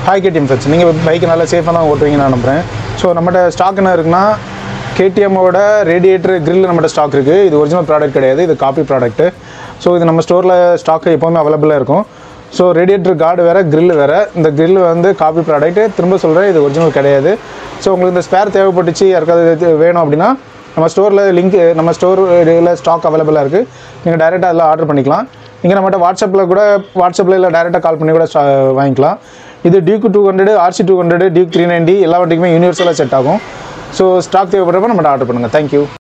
hi KTM friends நீங்கள் பைக்கை நல்லா சேஃபாக தான் ஓட்டுவீங்கன்னு நான் நம்புகிறேன் ஸோ நம்மகிட்ட ஸ்டாக் என்ன இருக்குன்னா கேடிஎம்மோட ரேடியேட்டர் grill நம்மகிட்ட ஸ்டாக் இருக்குது இது ஒரிஜினல் ப்ராடக்ட் கிடையாது இது காப்பி ப்ராடக்ட்டு ஸோ இது நம்ம ஸ்டோரில் ஸ்டாக் எப்போவுமே அவைலபிளாக இருக்கும் ஸோ ரேடியேட்டர் கார்டு வேறு grill வேறு இந்த grill வந்து காப்பி ப்ராடக்ட் திரும்ப சொல்கிறேன் இது ஒரிஜினல் கிடையாது ஸோ உங்களுக்கு இந்த ஸ்பேர் தேவைப்பட்டுச்சு யாருக்காவது இது வேணும் அப்படின்னா நம்ம ஸ்டோரில் லிங்க் நம்ம ஸ்டோர் இதில் ஸ்டாக் அவைலபிளாக இருக்குது நீங்கள் டைரெக்டாக அதில் ஆர்டர் பண்ணிக்கலாம் நீங்கள் நம்மகிட்ட வாட்ஸ்அப்பில் கூட வாட்ஸ்அப்பில் இல்லை டைரெக்டாக கால் பண்ணி கூட ஸ்டா- வாங்கிக்கலாம் இது டியூக்கு two hundred RC two hundred Duke three ninety எல்லா வண்டிக்குமே யூனிவர்சலாக செட் ஆகும் ஸோ ஸ்டாக் தேவைப்படுறப்ப நம்மகிட்ட ஆர்டர் பண்ணுங்கள் தேங்க்யூ